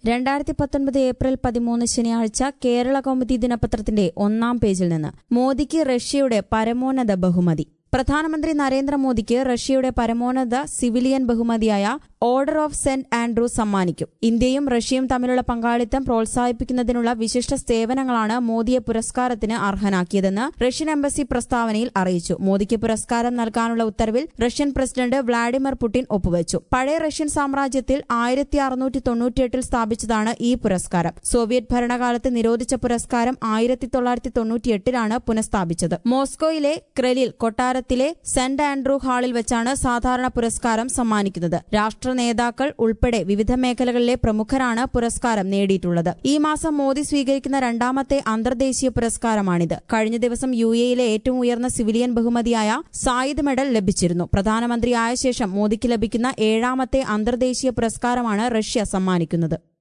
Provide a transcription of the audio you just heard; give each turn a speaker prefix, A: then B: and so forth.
A: രണ്ടായിരത്തി പത്തൊൻപത് ഏപ്രിൽ പതിമൂന്ന് ശനിയാഴ്ച കേരള കൗമുദി ദിനപത്രത്തിന്റെ ഒന്നാം പേജിൽ നിന്ന് മോദിക്ക് റഷ്യയുടെ പരമോന്നത ബഹുമതി പ്രധാനമന്ത്രി നരേന്ദ്രമോദിക്ക് റഷ്യയുടെ പരമോന്നത സിവിലിയൻ ബഹുമതിയായ ഓർഡർ ഓഫ് സെന്റ് ആൻഡ്രൂ സമ്മാനിക്കും ഇന്ത്യയും റഷ്യയും തമ്മിലുള്ള പങ്കാളിത്തം പ്രോത്സാഹിപ്പിക്കുന്നതിനുള്ള വിശിഷ്ട സേവനങ്ങളാണ് മോദിയെ പുരസ്കാരത്തിന് അർഹനാക്കിയതെന്ന് റഷ്യൻ എംബസി പ്രസ്താവനയിൽ അറിയിച്ചു മോദിക്ക് പുരസ്കാരം നൽകാനുള്ള ഉത്തരവിൽ റഷ്യൻ പ്രസിഡന്റ് വ്ളാഡിമിർ പുടിൻ ഒപ്പുവച്ചു പഴയ റഷ്യൻ സാമ്രാജ്യത്തിൽ ആയിരത്തി അറുന്നൂറ്റി തൊണ്ണൂറ്റിയെട്ടിൽ സ്ഥാപിച്ചതാണ് ഈ പുരസ്കാരം സോവിയറ്റ് ഭരണകാലത്ത് നിരോധിച്ച പുരസ്കാരം ആയിരത്തി തൊള്ളായിരത്തി തൊണ്ണൂറ്റിയെട്ടിലാണ് പുനഃസ്ഥാപിച്ചത് മോസ്കോയിലെ ക്രെലിൽ കൊട്ടാരത്തിലെ സെന്റ് ആൻഡ്രൂ ഹാളിൽ വെച്ചാണ് സാധാരണ പുരസ്കാരം സമ്മാനിക്കുന്നത് രാഷ്ട്ര നേതാക്കൾ ഉൾപ്പെടെ വിവിധ മേഖലകളിലെ പ്രമുഖരാണ് പുരസ്കാരം നേടിയിട്ടുള്ളത് ഈ മാസം മോദി സ്വീകരിക്കുന്ന രണ്ടാമത്തെ അന്തർദേശീയ പുരസ്കാരമാണിത് കഴിഞ്ഞ ദിവസം യു എയിലെ ഏറ്റവും ഉയർന്ന സിവിലിയൻ ബഹുമതിയായ സായിദ് മെഡൽ ലഭിച്ചിരുന്നു പ്രധാനമന്ത്രിയായ ശേഷം മോദിക്ക് ലഭിക്കുന്ന ഏഴാമത്തെ അന്തർദേശീയ പുരസ്കാരമാണ് റഷ്യ സമ്മാനിക്കുന്നത്